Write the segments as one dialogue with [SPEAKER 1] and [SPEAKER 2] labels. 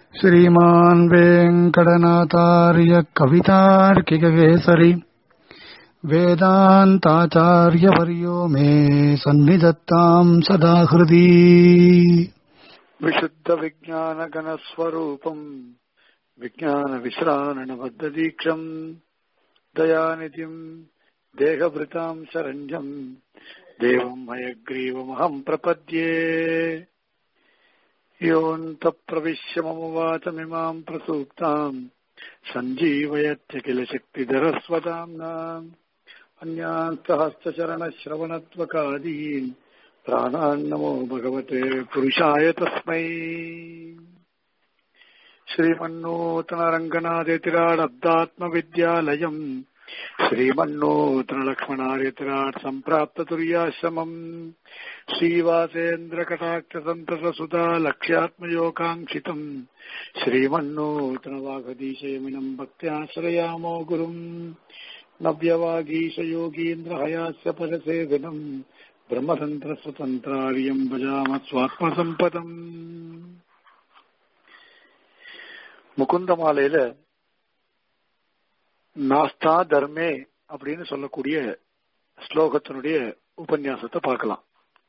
[SPEAKER 1] श्रीमान् वेङ्कटनाथार्य कवितार्किककेसरी वेदान्ताचार्यवर्यो मे सन्निधत्ताम् सदा हृदि
[SPEAKER 2] विशुद्धविज्ञानगणस्वरूपम् विज्ञानविश्राणबद्धदीक्षम् दयानिधिम् देहभृताम् शरण्यम् देवम् मयग्रीवमहम् प्रपद्ये योऽन्तप्रविश्य मम वाचमिमाम् प्रसूक्ताम् सञ्जीवयत्य किल शक्तिधरस्वताम्नाम् अन्यान् सहस्रचरणश्रवणत्वकादीन् प्राणान्नमो भगवते पुरुषाय तस्मै श्रीमन्नूतनरङ्गनादितिराडब्दात्मविद्यालयम् श्रीमन्नूतनलक्ष्मणादितिराट् सम्प्राप्ततुर्याश्रमम् श्रीवासेन्द्रकटाक्षसन्ततसुधा लक्ष्यात्मयोगाङ्क्षितम् श्रीमन्नूतनवाघदीशयमिनम् भक्त्याश्रयामो गुरुम् नव्यवागीशयोगीन्द्रहयास्य परसेविनम् ब्रह्मतन्त्रस्वतन्त्रार्यम् भजाम स्वात्मसம்பதம் முகுந்த மாலையில நாஸ்தா தர்மே அப்படின்னு சொல்லக்கூடிய ஸ்லோகத்தினுடைய உபன்யாசத்தை பார்க்கலாம்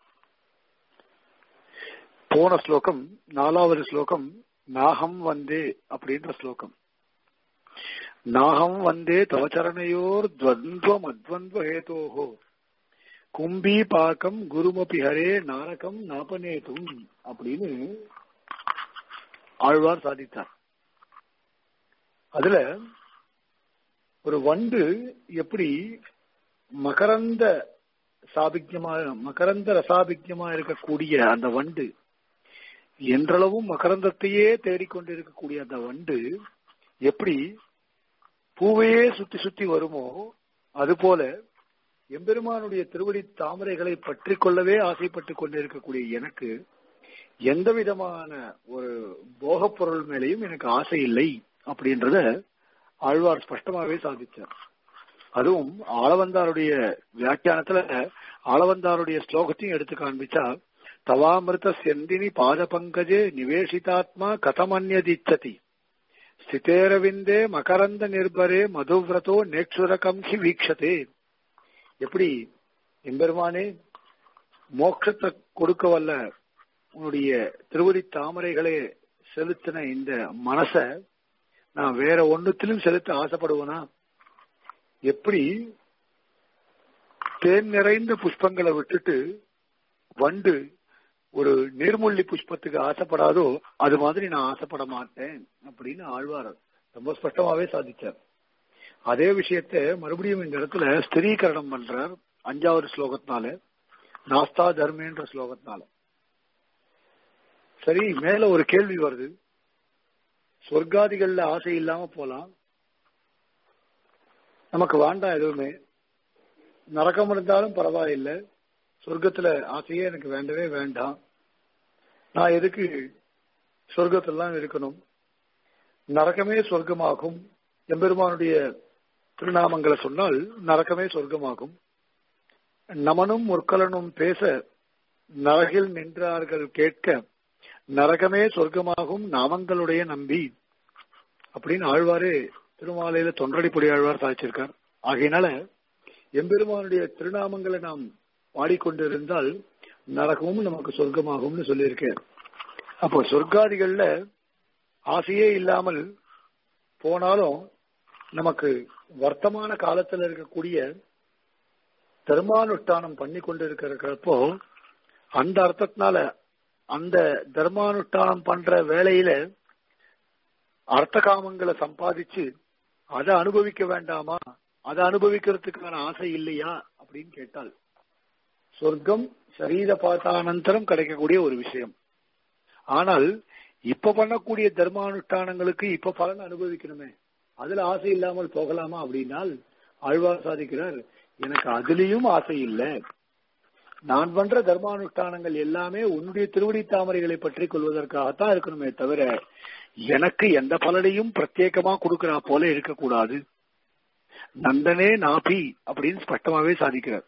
[SPEAKER 2] போன ஸ்லோகம் நாலாவது ஸ்லோகம் நாகம் வந்தே அப்படின்ற ஸ்லோகம் நாகம் வந்தே தவச்சரணையோர் துவந்த்வம் அத்வந்த்வ ஹேதோஹோ கும்பி பாக்கம் குருமபி ஹரே நாரகம் நாபனேதும் அப்படின்னு ஆழ்வார் சாதித்தார் அதுல ஒரு வண்டு எப்படி மகரந்த சாபிக்யமா மகரந்த ரசாபிக்யமா இருக்கக்கூடிய அந்த வண்டு என்றளவும் மகரந்தத்தையே தேடிக்கொண்டிருக்கக்கூடிய அந்த வண்டு எப்படி பூவையே சுத்தி சுத்தி வருமோ அதுபோல எம்பெருமானுடைய திருவடி தாமரைகளை பற்றி கொள்ளவே ஆசைப்பட்டு கொண்டிருக்கக்கூடிய எனக்கு எந்த விதமான ஒரு போகப் பொருள் மேலேயும் எனக்கு ஆசை இல்லை அப்படின்றத ஆழ்வார் ஸ்பஷ்டமாவே சாதிச்சார் அதுவும் ஆளவந்தாருடைய வியாக்கியானத்துல ஆளவந்தாருடைய ஸ்லோகத்தையும் எடுத்து காண்பிச்சா தவாமிருத செந்தினி பாத பங்கஜே நிவேசிதாத்மா கதமன்யதிச்சதி ஸ்திதேரவிந்தே மகரந்த நிர்பரே மதுவிரதோ நேக்ஷுரகம் ஹி வீக்ஷதே எப்படி எம்பெருமானே மோட்சத்தை கொடுக்க வல்ல உன்னுடைய திருவடி தாமரைகளே செலுத்தின இந்த மனச நான் வேற ஒன்னுத்திலும் செலுத்த ஆசைப்படுவேனா எப்படி தேன் நிறைந்த புஷ்பங்களை விட்டுட்டு வண்டு ஒரு நீர்மொழி புஷ்பத்துக்கு ஆசைப்படாதோ அது மாதிரி நான் ஆசைப்பட மாட்டேன் அப்படின்னு ஆழ்வார் ரொம்ப ஸ்பஷ்டமாவே சாதிச்சார் அதே விஷயத்த மறுபடியும் இந்த இடத்துல ஸ்திரீகரணம் பண்றார் அஞ்சாவது ஸ்லோகத்தினால நாஸ்தா தர்மேன்ற ஸ்லோகத்தினால சரி மேல ஒரு கேள்வி வருது சொர்க்காதிகள்ல ஆசை இல்லாம போலாம் நமக்கு வேண்டாம் எதுவுமே நரக்கம் இருந்தாலும் பரவாயில்லை சொர்க்கத்துல ஆசையே எனக்கு வேண்டவே வேண்டாம் நான் எதுக்கு சொர்க்கத்திலாம் இருக்கணும் நரக்கமே சொர்க்கமாகும் எம்பெருமானுடைய திருநாமங்களை சொன்னால் நரக்கமே சொர்க்கமாகும் நமனும் முற்கலனும் பேச நரகில் நின்றார்கள் கேட்க நரகமே சொர்க்கமாகும் நாமங்களுடைய நம்பி அப்படின்னு ஆழ்வாரே திருமாலையில தொன்றடிப்படி ஆழ்வார் சாதிச்சிருக்கார் ஆகையினால எம்பெருமானுடைய திருநாமங்களை நாம் பாடிக்கொண்டிருந்தால் நரகமும் நமக்கு சொர்க்கமாகும்னு சொல்லியிருக்கேன் அப்போ சொர்க்காதிகள்ல ஆசையே இல்லாமல் போனாலும் நமக்கு வர்த்தமான காலத்துல இருக்கக்கூடிய தர்மானுஷ்டானம் பண்ணி கொண்டு இருக்கிறப்போ அந்த அர்த்தத்தினால அந்த தர்மானுஷ்டானம் பண்ற வேலையில அர்த்த காமங்களை சம்பாதிச்சு அதை அனுபவிக்க வேண்டாமா அதை அனுபவிக்கிறதுக்கான ஆசை இல்லையா அப்படின்னு கேட்டால் சொர்க்கம் சரீர பாத்தானந்தரம் கிடைக்கக்கூடிய ஒரு விஷயம் ஆனால் இப்ப பண்ணக்கூடிய தர்மானுஷ்டானங்களுக்கு இப்ப பலன் அனுபவிக்கணுமே அதுல ஆசை இல்லாமல் போகலாமா அப்படின்னால் ஆழ்வார் சாதிக்கிறார் எனக்கு அதுலயும் ஆசை இல்லை நான் பண்ற தர்மானுஷ்டானங்கள் எல்லாமே உன்னுடைய திருவடி தாமரைகளை பற்றி கொள்வதற்காகத்தான் இருக்கணுமே தவிர எனக்கு எந்த பலனையும் பிரத்யேகமா கொடுக்கிறா போல இருக்கக்கூடாது நந்தனே நாபி அப்படின்னு ஸ்பஷ்டமாவே சாதிக்கிறார்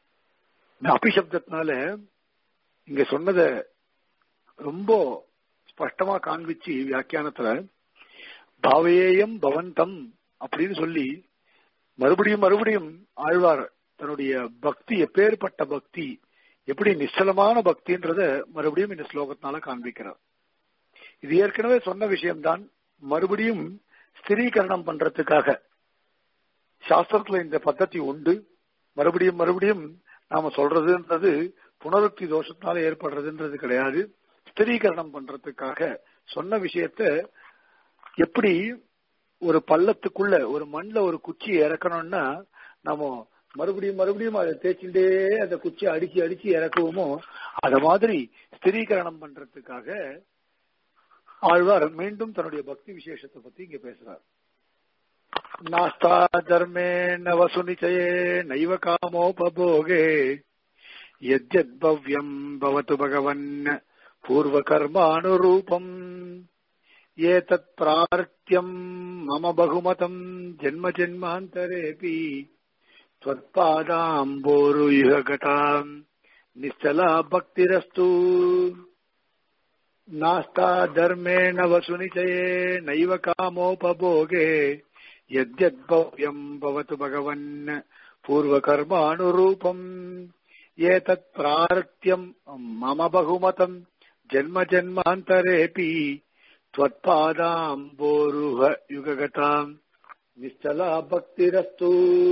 [SPEAKER 2] இந்த அபிசப்தத்தினால இங்க சொன்னத ரொம்ப ஸ்பஷ்டமா காண்பிச்சு வியாக்கியானத்துல பாவையேயம் பவந்தம் அப்படின்னு சொல்லி மறுபடியும் மறுபடியும் ஆழ்வார் தன்னுடைய பக்தி எப்பேற்பட்ட பக்தி எப்படி நிச்சலமான பக்தின்றத மறுபடியும் இந்த ஸ்லோகத்தினால காண்பிக்கிறார் இது ஏற்கனவே சொன்ன விஷயம்தான் மறுபடியும் ஸ்திரீகரணம் பண்றதுக்காக சாஸ்திரத்துல இந்த பద్ధதி உண்டு மறுபடியும் மறுபடியும் நாம சொல்றதுன்றது புனருக்தி தோஷத்தினால ஏற்படுறதுன்றது கிடையாது ஸ்திரீகரணம் பண்றதுக்காக சொன்ன விஷயத்த எப்படி ஒரு பள்ளத்துக்குள்ள ஒரு மண்ல ஒரு குச்சியை இறக்கணும்னா நம்ம மறுபடியும் மறுபடியும் அதை தேய்ச்சிட்டே அந்த குச்சியை அடிச்சு அடிச்சு இறக்குவோமோ அத மாதிரி ஸ்திரீகரணம் பண்றதுக்காக ஆழ்வார் மீண்டும் தன்னுடைய பக்தி விசேஷத்தை பத்தி இங்க பேசுறார் நாஸ்தா தர்மே நவசு நிச்சயே நைவ காமோபோகே யத்யத் பவ்யம் பவத்து பகவன் பூர்வ கர்மானுரூபம் ஏதத் பிரார்த்தியம் மம பகுமதம் ஜென்ம ஜென்மாந்தரேபி त्वत्पादाम्बोरुयुगताम् निश्चला भक्तिरस्तु नास्ता धर्मेण वसुनिचये नैव कामोपभोगे यद्यद्भव्यम् भवतु भगवन् पूर्वकर्मानुरूपम् एतत् प्रार्थ्यम् मम बहुमतम् जन्म जन्मान्तरेऽपि त्वत्पादाम्बोरुह युगगताम् निश्चला भक्तिरस्तु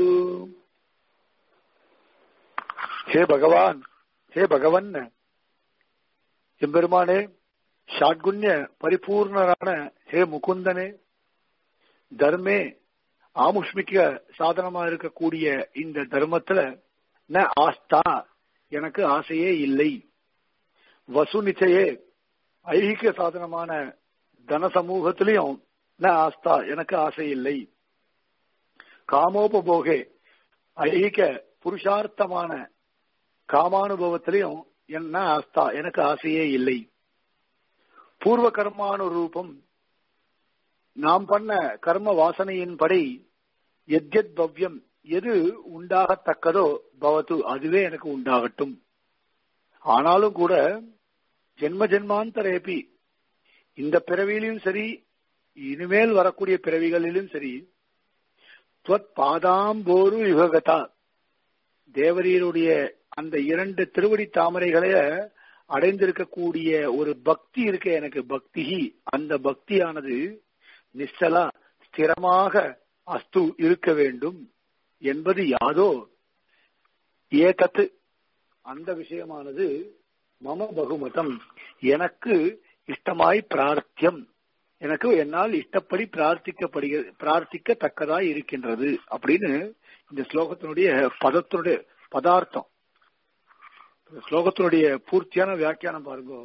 [SPEAKER 2] ஹே பகவான் ஹே பகவன் எம்பெருமானே ஷாட்குண்ய பரிபூர்ணரான ஹே முகுந்தனே தர்மே ஆமுஷ்மிக்க சாதனமா இருக்கக்கூடிய இந்த தர்மத்துல ந ஆஸ்தா எனக்கு ஆசையே இல்லை வசு நிச்சயே ஐகிக சாதனமான தன சமூகத்திலையும் ந ஆஸ்தா எனக்கு ஆசை இல்லை காமோபபோகே ஐகிக புருஷார்த்தமான காமானுபவத்திலையும் என்ன ஆஸ்தா எனக்கு ஆசையே இல்லை பூர்வ கர்மானு ரூபம் நாம் பண்ண கர்ம வாசனையின்படி எத்யத் பவ்யம் எது உண்டாகத்தக்கதோ பவத்து அதுவே எனக்கு உண்டாகட்டும் ஆனாலும் கூட ஜென்ம ஜென்மாந்தரேபி இந்த பிறவியிலும் சரி இனிமேல் வரக்கூடிய பிறவிகளிலும் சரி துவத் பாதாம்போரு யுககதா தேவரீருடைய அந்த இரண்டு திருவடி தாமரைகளை அடைந்திருக்கக்கூடிய ஒரு பக்தி இருக்க எனக்கு பக்தி அந்த பக்தியானது நிச்சலா ஸ்திரமாக அஸ்து இருக்க வேண்டும் என்பது யாதோ ஏகத்து அந்த விஷயமானது மம பகுமதம் எனக்கு இஷ்டமாய் பிரார்த்தியம் எனக்கு என்னால் இஷ்டப்படி பிரார்த்திக்கப்படுகிற பிரார்த்திக்கத்தக்கதாய் இருக்கின்றது அப்படின்னு இந்த ஸ்லோகத்தினுடைய பதத்தினுடைய பதார்த்தம் ஸ்லோகத்தினுடைய பூர்த்தியான வியாக்கியானம் பாருங்க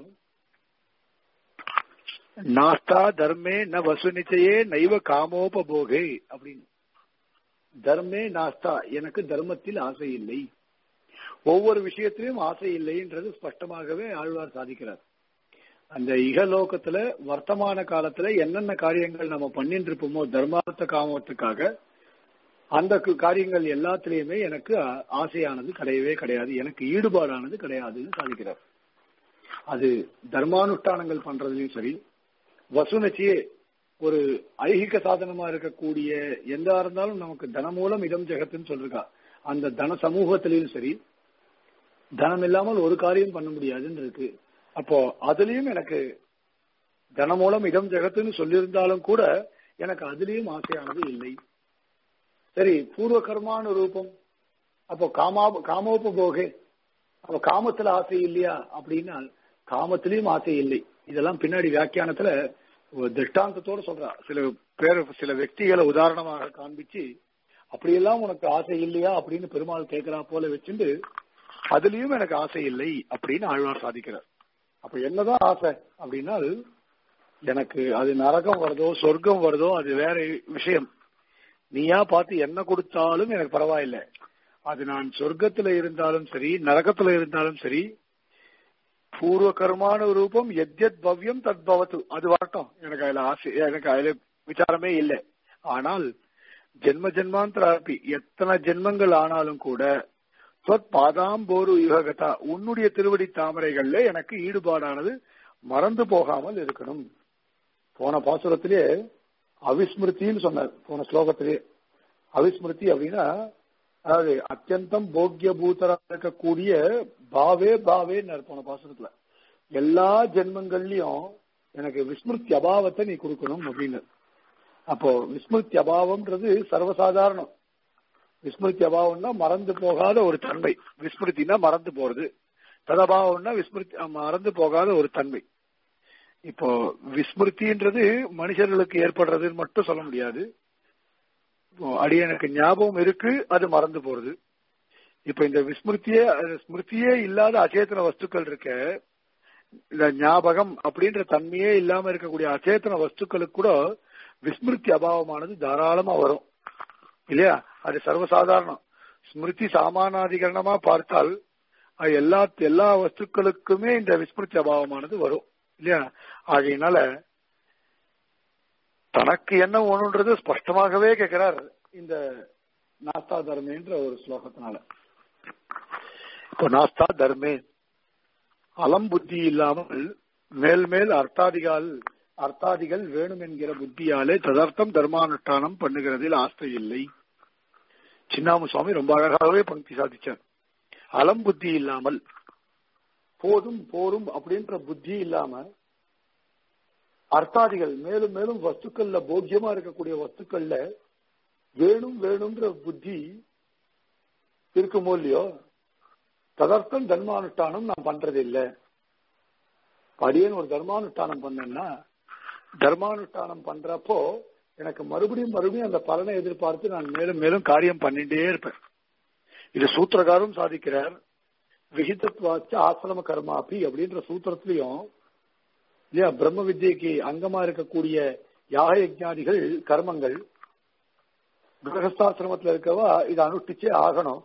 [SPEAKER 2] நாஸ்தா தர்மே ந வசு நிச்சயே நைவ காமோபபோகே அப்படின்னு தர்மே நாஸ்தா எனக்கு தர்மத்தில் ஆசை இல்லை ஒவ்வொரு விஷயத்திலும் ஆசை இல்லைன்றது ஸ்பஷ்டமாகவே ஆழ்வார் சாதிக்கிறார் அந்த இகலோகத்துல வர்த்தமான காலத்துல என்னென்ன காரியங்கள் நம்ம பண்ணிட்டு இருப்போமோ தர்மார்த்த காமத்துக்காக அந்த காரியங்கள் எல்லாத்திலையுமே எனக்கு ஆசையானது கிடையவே கிடையாது எனக்கு ஈடுபாடானது கிடையாதுன்னு சாதிக்கிறார் அது தர்மானுஷ்டானங்கள் பண்றதுலயும் சரி வசூனச்சியே ஒரு ஐகிக சாதனமா இருக்கக்கூடிய எந்தா இருந்தாலும் நமக்கு தன மூலம் இடம் ஜெகத்துன்னு சொல்லிருக்கா அந்த தன சமூகத்திலையும் சரி தனம் இல்லாமல் ஒரு காரியம் பண்ண முடியாதுன்னு இருக்கு அப்போ அதுலயும் எனக்கு தன மூலம் இடம் ஜெகத்துன்னு சொல்லியிருந்தாலும் கூட எனக்கு அதுலயும் ஆசையானது இல்லை சரி பூர்வ கர்மானு ரூபம் அப்போ காமா காமோபோகே அப்ப காமத்துல ஆசை இல்லையா அப்படின்னா காமத்திலயும் ஆசை இல்லை இதெல்லாம் பின்னாடி வியாக்கியானத்துல ஒரு திருஷ்டாந்தத்தோட சொல்றா சில பேர் சில వ్యక్తిகளை உதாரணமாக காண்பிச்சு அப்படியெல்லாம் உனக்கு ஆசை இல்லையா அப்படின்னு பெருமாள் கேட்கிறா போல வச்சுட்டு அதுலயும் எனக்கு ஆசை இல்லை அப்படின்னு ஆழ்வார் சாதிக்கிறார் அப்ப என்னதான் ஆசை அப்படின்னா எனக்கு அது நரகம் வருதோ சொர்க்கம் வருதோ அது வேற விஷயம் நீயா பார்த்து என்ன கொடுத்தாலும் எனக்கு பரவாயில்லை அது நான் சொர்க்கத்துல இருந்தாலும் சரி நரகத்துல இருந்தாலும் சரி பூர்வ கர்மான ரூபம் எத்யத் பவ்யம் தத் பவத்து அது வரட்டும் எனக்கு அதுல ஆசை எனக்கு அதுல விசாரமே இல்லை ஆனால் ஜென்ம ஜென்மாந்தராபி எத்தனை ஜென்மங்கள் ஆனாலும் கூட தொத் பாதாம்போரு யுககதா உன்னுடைய திருவடி தாமரைகள்ல எனக்கு ஈடுபாடானது மறந்து போகாமல் இருக்கணும் போன பாசுரத்திலே அவிஸ்மிருத்தின்னு சொன்னார் போன ஸ்லோகத்திலே அவிஸ்மிருதி அப்படின்னா அதாவது அத்தியந்தம் போக்கிய பூத்தரா இருக்கக்கூடிய பாவே பாவேன்னு போன பாசுரத்துல எல்லா ஜென்மங்கள்லயும் எனக்கு விஸ்மிருத்தி அபாவத்தை நீ கொடுக்கணும் அப்படின்னு அப்போ விஸ்மிருத்தி அபாவம்ன்றது சர்வசாதாரணம் விஸ்மிருத்தி அபாவம்னா மறந்து போகாத ஒரு தன்மை விஸ்மிருத்தினா மறந்து போறது ததபாவம்னா விஸ்மிருத்தி மறந்து போகாத ஒரு தன்மை இப்போ விஸ்மிருத்தின்றது மனுஷர்களுக்கு ஏற்படுறதுன்னு மட்டும் சொல்ல முடியாது அடியனுக்கு ஞாபகம் இருக்கு அது மறந்து போறது இப்ப இந்த விஸ்மிருத்தியே ஸ்மிருத்தியே இல்லாத அச்சேதன வஸ்துக்கள் இருக்க இந்த ஞாபகம் அப்படின்ற தன்மையே இல்லாம இருக்கக்கூடிய அச்சேதன வஸ்துக்களுக்கு கூட விஸ்மிருத்தி அபாவமானது தாராளமா வரும் இல்லையா அது சர்வசாதாரணம் ஸ்மிருதி சாமானாதிகரணமா பார்த்தால் எல்லா எல்லா வஸ்துக்களுக்குமே இந்த விஸ்மிருத்தி அபாவமானது வரும் இல்லையா ஆகையினால தனக்கு என்ன ஒண்ணுன்றது ஸ்பஷ்டமாகவே கேட்கிறார் இந்த நாஸ்தா தர்மேன்ற ஒரு ஸ்லோகத்தினால இப்போ நாஸ்தா தர்மே அலம் புத்தி இல்லாமல் மேல் மேல் அர்த்தாதிகால் அர்த்தாதிகள் வேணும் என்கிற புத்தியாலே ததார்த்தம் தர்மானுஷ்டானம் பண்ணுகிறதில் ஆஸ்தை இல்லை சின்னாமு சுவாமி ரொம்ப அழகாகவே பங்கி சாதிச்சார் அலம் புத்தி இல்லாமல் போதும் போரும் அப்படின்ற புத்தி இல்லாம அர்த்தாதிகள் மேலும் மேலும் வஸ்துக்கள்ல போக்கியமா இருக்கக்கூடிய வஸ்துக்கள்ல வேணும் வேணும்ன்ற புத்தி இருக்குமோ இல்லையோ ததர்த்தம் தர்மானுஷ்டானம் நான் பண்றது இல்லை படியன் ஒரு தர்மானுஷ்டானம் பண்ணேன்னா தர்மானுஷ்டானம் பண்றப்போ எனக்கு மறுபடியும் மறுபடியும் அந்த பலனை எதிர்பார்த்து நான் மேலும் மேலும் காரியம் பண்ணிட்டே இருப்பேன் இது சூத்திரகாரும் சாதிக்கிறார் விகிதத்வாச்ச ஆசிரம கர்மாபி அப்படின்ற சூத்திரத்திலையும் இல்லையா பிரம்ம வித்யக்கு அங்கமா இருக்கக்கூடிய யாக யஜ்ஞாதிகள் கர்மங்கள் கிரகஸ்தாசிரமத்துல இருக்கவா இதை அனுஷ்டிச்சே ஆகணும்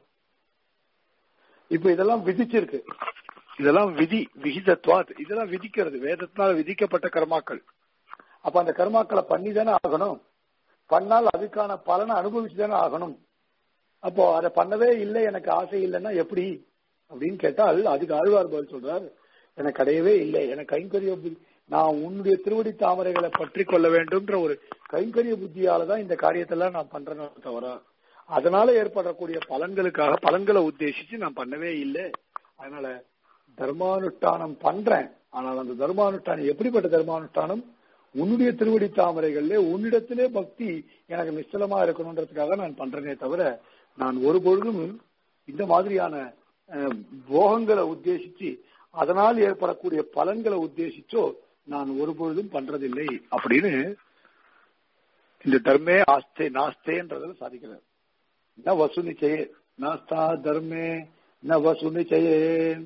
[SPEAKER 2] இப்ப இதெல்லாம் விதிச்சிருக்கு இதெல்லாம் விதி விகிதத்வாத் இதெல்லாம் விதிக்கிறது வேதத்தினால விதிக்கப்பட்ட கர்மாக்கள் அப்ப அந்த கர்மாக்களை பண்ணி தானே ஆகணும் பண்ணால் அதுக்கான பலனை அனுபவிச்சு தானே ஆகணும் அப்போ அதை பண்ணவே இல்லை எனக்கு ஆசை இல்லைன்னா எப்படி அப்படின்னு கேட்டால் அதுக்கு ஆழ்வார் பதில் சொல்றார் எனக்கு கிடையவே இல்லை எனக்கு கைங்கரிய புத்தி நான் உன்னுடைய திருவடி தாமரைகளை பற்றி கொள்ள வேண்டும்ன்ற ஒரு கைங்கரிய புத்தியால தான் இந்த காரியத்தெல்லாம் நான் பண்றேன்னு தவிர அதனால ஏற்படக்கூடிய பலன்களுக்காக பலன்களை உத்தேசிச்சு நான் பண்ணவே இல்லை அதனால தர்மானுஷ்டானம் பண்றேன் ஆனால் அந்த தர்மானுஷ்டானம் எப்படிப்பட்ட தர்மானுஷ்டானம் உன்னுடைய திருவடி தாமரைகள்ல உன்னிடத்திலே பக்தி எனக்கு நிச்சலமா இருக்கணுன்றதுக்காக நான் பண்றேனே தவிர நான் ஒரு பொழுதும் இந்த மாதிரியான போகங்களை உத்தேசிச்சு அதனால் ஏற்படக்கூடிய பலன்களை உத்தேசிச்சோ நான் ஒரு பொழுதும் பண்றதில்லை அப்படின்னு இந்த தர்மே ஆஸ்தே நாஸ்தேன்றதுல சாதிக்கிறார் ந வசு நிச்சயே நாஸ்தா தர்மே ந வசு நிச்சயே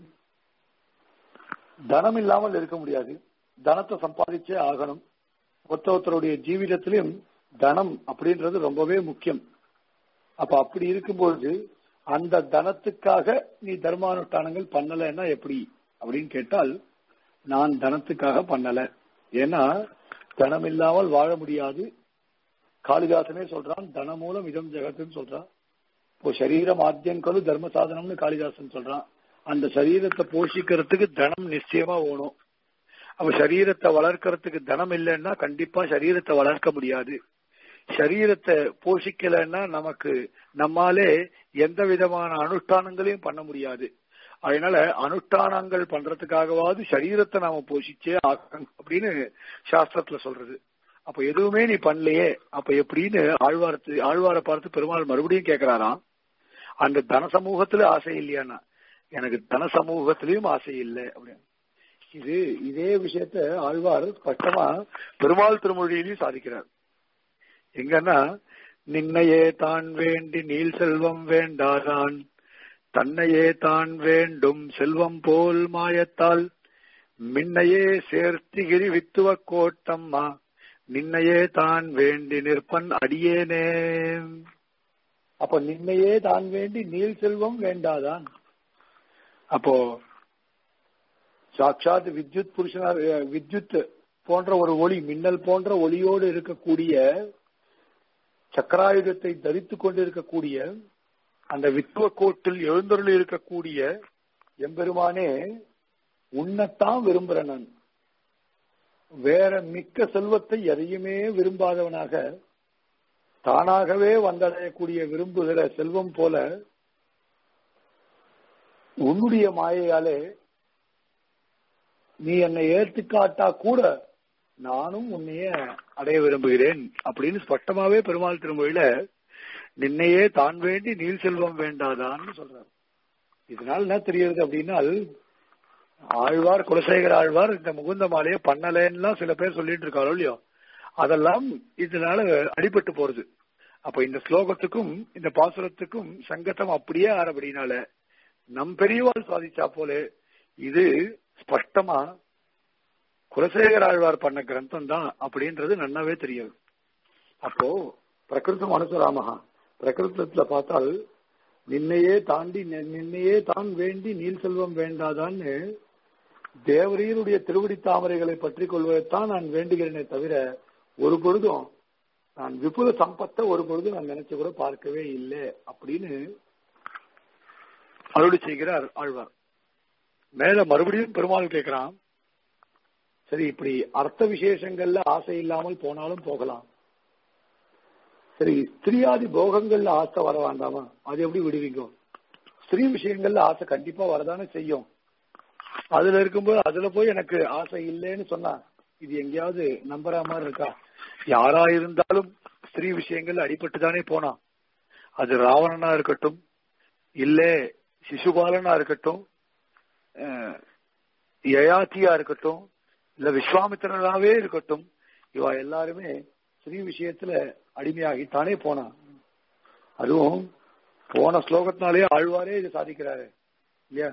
[SPEAKER 2] தனம் இல்லாமல் இருக்க முடியாது தனத்தை சம்பாதிச்சே ஆகணும் ஒருத்த ஒருத்தருடைய ஜீவிதத்திலும் தனம் அப்படின்றது ரொம்பவே முக்கியம் அப்ப அப்படி இருக்கும்பொழுது அந்த தனத்துக்காக நீ தர்மானுஷ்டானங்கள் பண்ணலைன்னா எப்படி அப்படின்னு கேட்டால் நான் தனத்துக்காக பண்ணல ஏன்னா தனம் இல்லாமல் வாழ முடியாது காளிதாசனே சொல்றான் தன மூலம் இதம் ஜெகத்துன்னு சொல்றான் இப்போ சரீரம் ஆத்தியங்கலு தர்ம சாதனம்னு காளிதாசன் சொல்றான் அந்த சரீரத்தை போஷிக்கிறதுக்கு தனம் நிச்சயமா வேணும் அப்ப சரீரத்தை வளர்க்கறதுக்கு தனம் இல்லைன்னா கண்டிப்பா சரீரத்தை வளர்க்க முடியாது சரீரத்தை போஷிக்கலைன்னா நமக்கு நம்மாலே எந்த விதமான அனுஷ்டானங்களையும் பண்ண முடியாது அதனால அனுஷ்டானங்கள் பண்றதுக்காகவாவது சரீரத்தை நாம போஷிச்சே ஆக்கணும் அப்படின்னு சாஸ்திரத்துல சொல்றது அப்ப எதுவுமே நீ பண்ணலையே அப்ப எப்படின்னு ஆழ்வாரத்து ஆழ்வாரை பார்த்து பெருமாள் மறுபடியும் கேட்கிறாராம் அந்த தன சமூகத்துல ஆசை இல்லையானா எனக்கு தன சமூகத்திலயும் ஆசை இல்லை அப்படின்னு இது இதே விஷயத்த ஆழ்வார் ஸ்பஷ்டமா பெருமாள் திருமொழியிலையும் சாதிக்கிறார் எங்கன்னா நின்னையே தான் வேண்டி நீல் செல்வம் வேண்டாதான் தன்னையே தான் வேண்டும் செல்வம் போல் மாயத்தால் மின்னையே சேர்த்திகிரி வித்துவ கோட்டம்மா நின்னையே தான் வேண்டி நிற்பன் அடியேனே அப்ப நின்னையே தான் வேண்டி நீல் செல்வம் வேண்டாதான் அப்போ சாட்சாத் வித்யுத் புருஷனார் வித்யுத் போன்ற ஒரு ஒளி மின்னல் போன்ற ஒளியோடு இருக்கக்கூடிய சக்கராயுதத்தை தரித்து கொண்டிருக்கக்கூடிய அந்த வித்துவ கோட்டில் எழுந்தருள் இருக்கக்கூடிய எம்பெருமானே உன்னைத்தான் விரும்புறேன் நான் வேற மிக்க செல்வத்தை எதையுமே விரும்பாதவனாக தானாகவே வந்தடையக்கூடிய விரும்புகிற செல்வம் போல உன்னுடைய மாயையாலே நீ என்னை ஏற்றுக்காட்டா கூட நானும் உன்னைய அடைய விரும்புகிறேன் அப்படின்னு ஸ்பஷ்டமாவே பெருமாள் திருமொழியில நின்னையே தான் வேண்டி நீல் செல்வம் வேண்டாதான்னு சொல்றாரு இதனால என்ன தெரியுது அப்படின்னா ஆழ்வார் குலசேகர ஆழ்வார் இந்த முகுந்த மாலையை பண்ணலன்னா சில பேர் சொல்லிட்டு இருக்காரோ இல்லையோ அதெல்லாம் இதனால அடிபட்டு போறது அப்ப இந்த ஸ்லோகத்துக்கும் இந்த பாசுரத்துக்கும் சங்கத்தம் அப்படியே ஆறபடினால நம் பெரியவாள் சாதிச்சா போல இது ஸ்பஷ்டமா குலசேகர ஆழ்வார் பண்ண கிரந்தம் தான் அப்படின்றது நன்னாவே தெரியும் அப்போ பிரகிருத்தம் அனுசராமகா பிரகிருத்தத்துல பார்த்தால் நின்னையே தாண்டி நின்னையே தான் வேண்டி நீல் செல்வம் வேண்டாதான்னு தேவரீருடைய திருவடி தாமரைகளை பற்றி கொள்வதைத்தான் நான் வேண்டுகிறேனே தவிர ஒரு பொழுதும் நான் விபுல சம்பத்தை ஒரு பொழுதும் நான் நினைச்சு கூட பார்க்கவே இல்லை அப்படின்னு அருளி செய்கிறார் ஆழ்வார் மேல மறுபடியும் பெருமாள் கேட்கிறான் சரி இப்படி அர்த்த விசேஷங்கள்ல ஆசை இல்லாமல் போனாலும் போகலாம் சரி ஸ்திரியாதி போகங்கள்ல ஆசை வர வேண்டாமா அது எப்படி விடுவீங்க ஸ்திரீ விஷயங்கள்ல ஆசை கண்டிப்பா வரதானே செய்யும் அதுல இருக்கும்போது அதுல போய் எனக்கு ஆசை இல்லைன்னு சொன்னா இது எங்கேயாவது நம்புற மாதிரி இருக்கா யாரா இருந்தாலும் ஸ்திரீ விஷயங்கள்ல அடிபட்டு தானே போனான் அது ராவணனா இருக்கட்டும் இல்ல சிசுபாலனா இருக்கட்டும் யயாத்தியா இருக்கட்டும் இல்ல விஸ்வாமித்திரனாவே இருக்கட்டும் இவ எல்லாருமே ஸ்ரீ விஷயத்துல அடிமையாகித்தானே போனான் அதுவும் போன ஸ்லோகத்தினாலே ஆழ்வாரே இது சாதிக்கிறாரு இல்லையா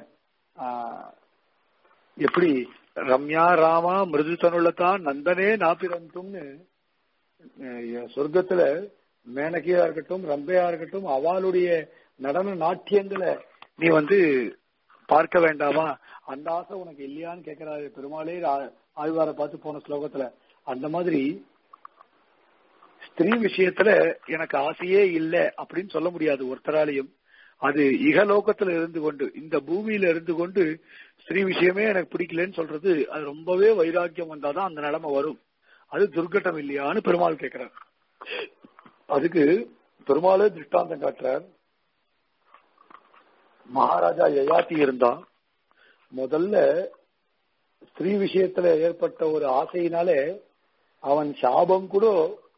[SPEAKER 2] எப்படி ரம்யா ராமா மிருது தனுள்ளதான் நந்தனே நாப்பிரந்தும்னு சொர்க்கத்துல மேனகியா இருக்கட்டும் ரம்பையா இருக்கட்டும் அவளுடைய நடன நாட்டியங்களை நீ வந்து பார்க்க வேண்டாமா அந்த ஆசை உனக்கு இல்லையான்னு கேட்கிறாரு பெருமாளே ஆழ்வாரை பார்த்து போன ஸ்லோகத்துல அந்த மாதிரி ஸ்திரீ விஷயத்துல எனக்கு ஆசையே இல்லை அப்படின்னு சொல்ல முடியாது ஒருத்தராலையும் அது இகலோகத்துல இருந்து கொண்டு இந்த பூமியில இருந்து கொண்டு ஸ்திரீ விஷயமே எனக்கு பிடிக்கலன்னு சொல்றது அது ரொம்பவே வைராக்கியம் வந்தாதான் அந்த நிலைமை வரும் அது துர்கட்டம் இல்லையான்னு பெருமாள் கேட்கிறார் அதுக்கு பெருமாளே திருஷ்டாந்தம் காட்டுறார் மகாராஜா யயாத்தி இருந்தா முதல்ல ஸ்திரீ விஷயத்துல ஏற்பட்ட ஒரு ஆசையினாலே அவன் சாபம் கூட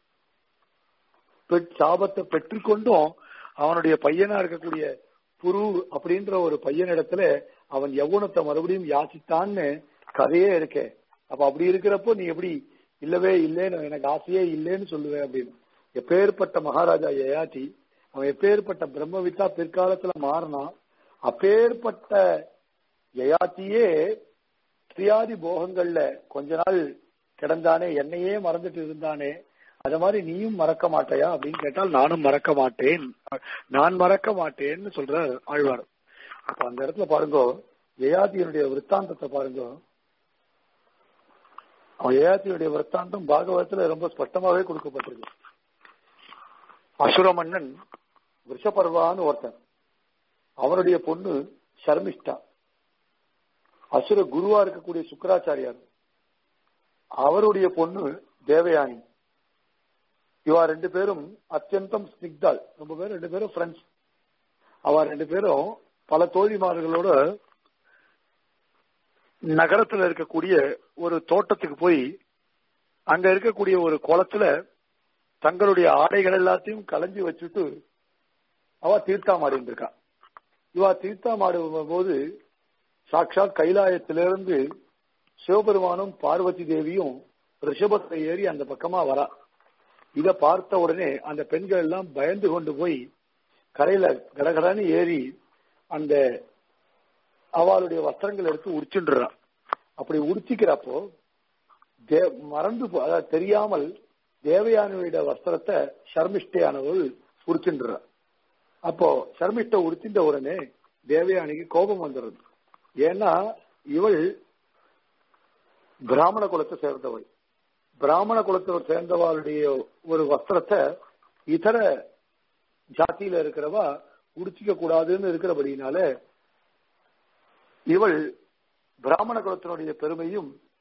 [SPEAKER 2] சாபத்தை பெற்றுக்கொண்டும் அவனுடைய பையனா இருக்கக்கூடிய புரு அப்படின்ற ஒரு பையனிடத்துல அவன் யவுனத்தை மறுபடியும் யாசித்தான்னு கதையே இருக்கே அப்ப அப்படி இருக்கிறப்போ நீ எப்படி இல்லவே இல்லைன்னு எனக்கு ஆசையே இல்லைன்னு சொல்லுவேன் அப்படின்னு எப்பேற்பட்ட மகாராஜா யயாத்தி அவன் எப்பேற்பட்ட பிரம்மவித்தா பிற்காலத்துல மாறினான் அப்பேற்பட்ட யயாத்தியே ஸ்திரியாதி போகங்கள்ல கொஞ்ச நாள் கிடந்தானே என்னையே மறந்துட்டு இருந்தானே அத மாதிரி நீயும் மறக்க மாட்டையா அப்படின்னு கேட்டால் நானும் மறக்க மாட்டேன் நான் மறக்க மாட்டேன்னு சொல்ற ஆழ்வார் அப்ப அந்த இடத்துல பாருங்க யயாத்தியனுடைய விற்த்தாந்தத்தை பாருங்க அவன் யயாத்தியுடைய விற்த்தாந்தம் பாகவதத்துல ரொம்ப ஸ்பஷ்டமாவே கொடுக்கப்பட்டிருக்கு அசுர மன்னன் விஷபர்வான்னு ஒருத்தன் அவனுடைய பொண்ணு ஷர்மிஷ்டா அசுர குருவா இருக்கக்கூடிய சுக்கராச்சாரியார் அவருடைய பொண்ணு தேவயானி இவா ரெண்டு பேரும் அத்தியந்தம் ஸ்னிக்தாள் ரொம்ப பேர் ரெண்டு பேரும் ஃப்ரெண்ட்ஸ் அவ ரெண்டு பேரும் பல தோழிமார்களோட நகரத்துல இருக்கக்கூடிய ஒரு தோட்டத்துக்கு போய் அங்க இருக்கக்கூடிய ஒரு குளத்துல தங்களுடைய ஆடைகள் எல்லாத்தையும் களைஞ்சி வச்சுட்டு அவ தீர்த்தாமாடிட்டு இருக்கா இவா தீர்த்தாமாடும் போது சாட்சாத் கைலாயத்திலிருந்து சிவபெருமானும் பார்வதி தேவியும் ரிஷபத்தை ஏறி அந்த பக்கமா வரா இத பார்த்த உடனே அந்த பெண்கள் எல்லாம் பயந்து கொண்டு போய் கரையில கடகடன்னு ஏறி அந்த அவளுடைய வஸ்திரங்கள் எடுத்து உடிச்சுடுறான் அப்படி உடிச்சிக்கிறப்போ மறந்து அதாவது தெரியாமல் தேவயானுடைய வஸ்திரத்தை ஷர்மிஷ்டையானவள் உடிச்சுடுறான் அப்போ ஷர்மிஷ்ட உடுத்தின்ற உடனே தேவயானிக்கு கோபம் வந்துடுது ஏன்னா இவள் பிராமண குலத்தை சேர்ந்தவள் பிராமண குலத்தை சேர்ந்தவளுடைய ஒரு வஸ்திரத்தை இதர ஜாத்தியில இருக்கிறவா உடிச்சிக்க கூடாதுன்னு இருக்கிறபடினால இவள் பிராமண குலத்தினுடைய பெருமையும்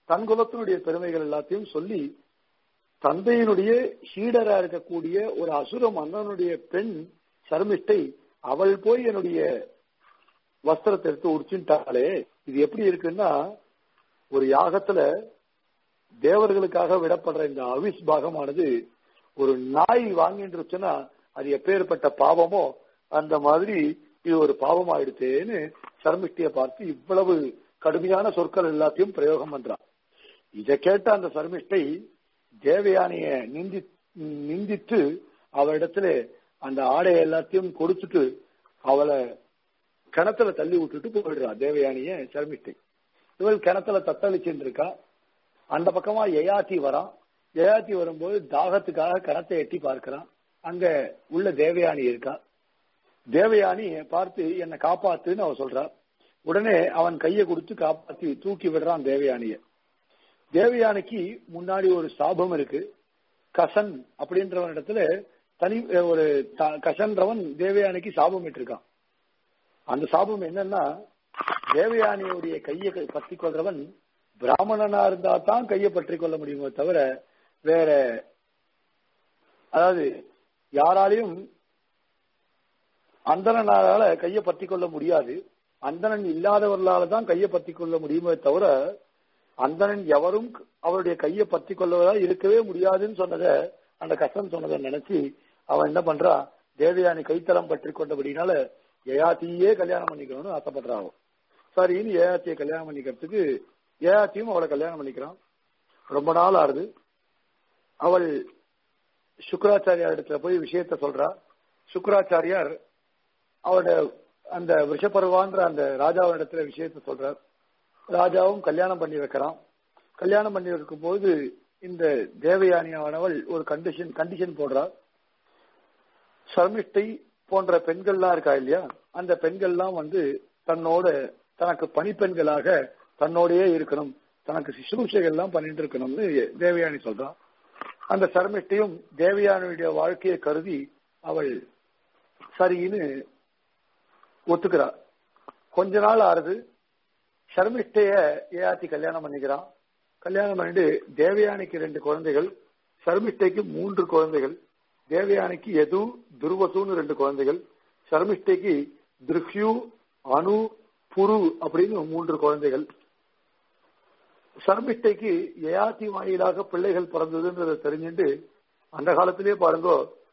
[SPEAKER 2] தன் குலத்தினுடைய பெருமைகள் எல்லாத்தையும் சொல்லி தந்தையினுடைய சீடரா இருக்கக்கூடிய ஒரு அசுர மன்னனுடைய பெண் சர்மிஷ்டை அவள் போய் என்னுடைய வஸ்திரத்தை எடுத்து உடிச்சுட்டாளே இது எப்படி இருக்குன்னா ஒரு யாகத்துல தேவர்களுக்காக விடப்படுற இந்த அவிஸ் பாகமானது ஒரு நாய் வாங்கிட்டுருச்சுன்னா அது எப்பேற்பட்ட பாவமோ அந்த மாதிரி இது ஒரு பாவம் ஆயிடுச்சேன்னு சர்மிஷ்டியை பார்த்து இவ்வளவு கடுமையான சொற்கள் எல்லாத்தையும் பிரயோகம் பண்றான் இதை கேட்ட அந்த சர்மிஷ்டை தேவயானிய நிந்தி நிந்தித்து அவளிடத்துல அந்த ஆடை எல்லாத்தையும் கொடுத்துட்டு அவளை கிணத்துல தள்ளி விட்டுட்டு போயிடுறா தேவயானிய சர்மிஷ்டை இவள் கிணத்துல தத்தளிச்சுட்டு இருக்கா அந்த பக்கமா யயாத்தி வரான் யயாத்தி வரும்போது தாகத்துக்காக கிணத்தை எட்டி பார்க்கிறான் அங்க உள்ள தேவயானி இருக்கா தேவயானி பார்த்து என்னை காப்பாத்துன்னு அவ சொல்றா உடனே அவன் கையை கொடுத்து காப்பாத்தி தூக்கி விடுறான் தேவயானிய தேவயானிக்கு முன்னாடி ஒரு சாபம் இருக்கு கசன் அப்படின்றவன் இடத்துல தனி ஒரு கசன்றவன் தேவயானிக்கு சாபம் இட்டிருக்கான் அந்த சாபம் என்னன்னா தேவயானியுடைய கையை பற்றி கொள்றவன் பிராமணனா இருந்தா தான் கையை பற்றி கொள்ள முடியுமோ தவிர வேற அதாவது யாராலையும் அந்தனால கையை பற்றி கொள்ள முடியாது அந்தணன் இல்லாதவர்களால தான் கையை பற்றி கொள்ள முடியுமே தவிர அந்தணன் எவரும் அவருடைய கையை பற்றி கொள்ளவதா இருக்கவே முடியாதுன்னு சொன்னதை அந்த கஷ்டம் சொன்னதை நினைச்சு அவன் என்ன பண்றான் தேவயானி கைத்தளம் பற்றி கொண்டபடினால ஏயாத்தியே கல்யாணம் பண்ணிக்கணும்னு ஆசைப்படுறான் சரின்னு ஏயாத்தியை கல்யாணம் பண்ணிக்கிறதுக்கு ஏயாத்தியும் அவளை கல்யாணம் பண்ணிக்கிறான் ரொம்ப நாள் ஆறுது அவள் சுக்கராச்சாரியார் இடத்துல போய் விஷயத்த சொல்றா சுக்கராச்சாரியார் அவரோட அந்த விஷப்பருவான்ற அந்த ராஜாவிடத்துல விஷயத்த சொல்றார் ராஜாவும் கல்யாணம் பண்ணி வைக்கிறான் கல்யாணம் பண்ணி வைக்கும் போது இந்த தேவயானியானவள் ஒரு கண்டிஷன் கண்டிஷன் போடுறார் சர்மிஷ்டை போன்ற பெண்கள்லாம் இருக்கா இல்லையா அந்த பெண்கள்லாம் வந்து தன்னோட தனக்கு பணிப்பெண்களாக தன்னோடயே இருக்கணும் தனக்கு சிசுரூஷைகள் எல்லாம் பண்ணிட்டு இருக்கணும்னு தேவயானி சொல்றான் அந்த சர்மிஷ்டையும் தேவயானியுடைய வாழ்க்கையை கருதி அவள் சரின்னு ஒத்துக்கிறா கொஞ்ச நாள் ஆறுது சர்மிஷ்டைய ஏஆத்தி கல்யாணம் பண்ணிக்கிறான் கல்யாணம் பண்ணிட்டு தேவயானிக்கு ரெண்டு குழந்தைகள் சர்மிஷ்டைக்கு மூன்று குழந்தைகள் தேவயானிக்கு எது துருவசுன்னு ரெண்டு குழந்தைகள் சர்மிஷ்டைக்கு திருஹ்யு அணு புரு அப்படின்னு மூன்று குழந்தைகள் சர்மிஷ்டைக்கு யயாத்தி வாயிலாக பிள்ளைகள் பிறந்ததுன்றத தெரிஞ்சுட்டு அந்த காலத்திலேயே பாருங்க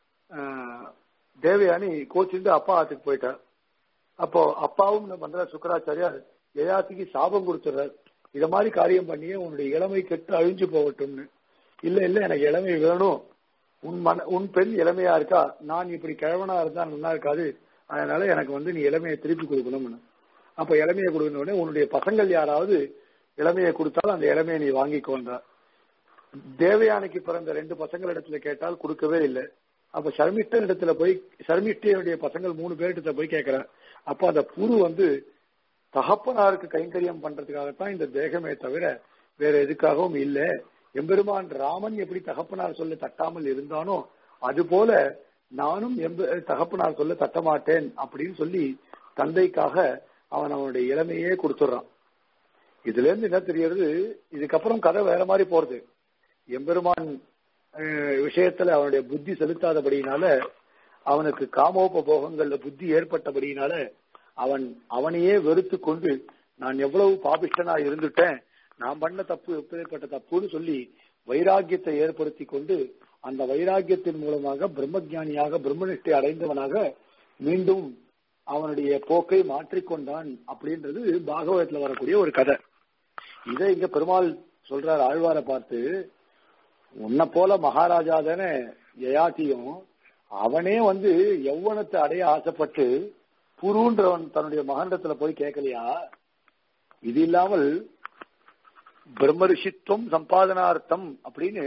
[SPEAKER 2] தேவயானி கோச்சிட்டு அப்பா ஆத்துக்கு போயிட்டார் அப்போ அப்பாவும் என்ன பண்ற சுக்கராச்சாரியார் யயாத்திக்கு சாபம் கொடுத்துறார் இத மாதிரி காரியம் பண்ணியே உன்னுடைய இளமை கெட்டு அழிஞ்சு போகட்டும்னு இல்ல இல்ல எனக்கு இளமை வேணும் உன் மன உன் பெண் இளமையா இருக்கா நான் இப்படி கிழவனா இருந்தா நல்லா இருக்காது அதனால எனக்கு வந்து நீ இளமையை திருப்பி கொடுக்கணும்னு அப்ப இளமையை கொடுக்கணும் உன்னுடைய பசங்கள் யாராவது இளமையை கொடுத்தாலும் அந்த இளமையை நீ வாங்கிக்கோன்றா தேவயானைக்கு பிறந்த ரெண்டு பசங்கள் இடத்துல கேட்டால் கொடுக்கவே இல்லை அப்ப சர்மிஷ்டன் இடத்துல போய் சர்மிஷ்டையுடைய பசங்கள் மூணு பேர்கிட்ட போய் கேட்கிற அப்ப அந்த புரு வந்து தகப்பனாருக்கு கைங்கரியம் பண்றதுக்காகத்தான் இந்த தேகமே தவிர வேற எதுக்காகவும் இல்ல எம்பெருமான் ராமன் எப்படி தகப்பனார் சொல்ல தட்டாமல் இருந்தானோ அது போல நானும் எம்ப தகப்பனார் சொல்ல தட்ட மாட்டேன் அப்படின்னு சொல்லி தந்தைக்காக அவன் அவனுடைய இளமையே கொடுத்துடுறான் இதுல இருந்து என்ன தெரியறது இதுக்கப்புறம் கதை வேற மாதிரி போறது எம்பெருமான் விஷயத்துல அவனுடைய புத்தி செலுத்தாதபடியினால அவனுக்கு காமோபபோகங்கள்ல புத்தி ஏற்பட்டபடியினால அவன் அவனையே வெறுத்து கொண்டு நான் எவ்வளவு பாபிஷ்டனா இருந்துட்டேன் நான் பண்ண தப்பு எப்பேற்பட்ட தப்புன்னு சொல்லி வைராக்கியத்தை ஏற்படுத்தி கொண்டு அந்த வைராக்கியத்தின் மூலமாக பிரம்மஜானியாக பிரம்மனிஷ்டை அடைந்தவனாக மீண்டும் அவனுடைய போக்கை மாற்றிக்கொண்டான் அப்படின்றது பாகவதத்துல வரக்கூடிய ஒரு கதை இதை இங்க பெருமாள் சொல்றார் ஆழ்வார பார்த்து உன்னை போல மகாராஜா தானே யயாத்தியும் அவனே வந்து எவ்வளத்தை அடைய ஆசைப்பட்டு புருன்றவன் தன்னுடைய மகண்டத்துல போய் கேட்கலையா இது இல்லாமல் பிரம்மரிஷித்துவம் சம்பாதனார்த்தம் அப்படின்னு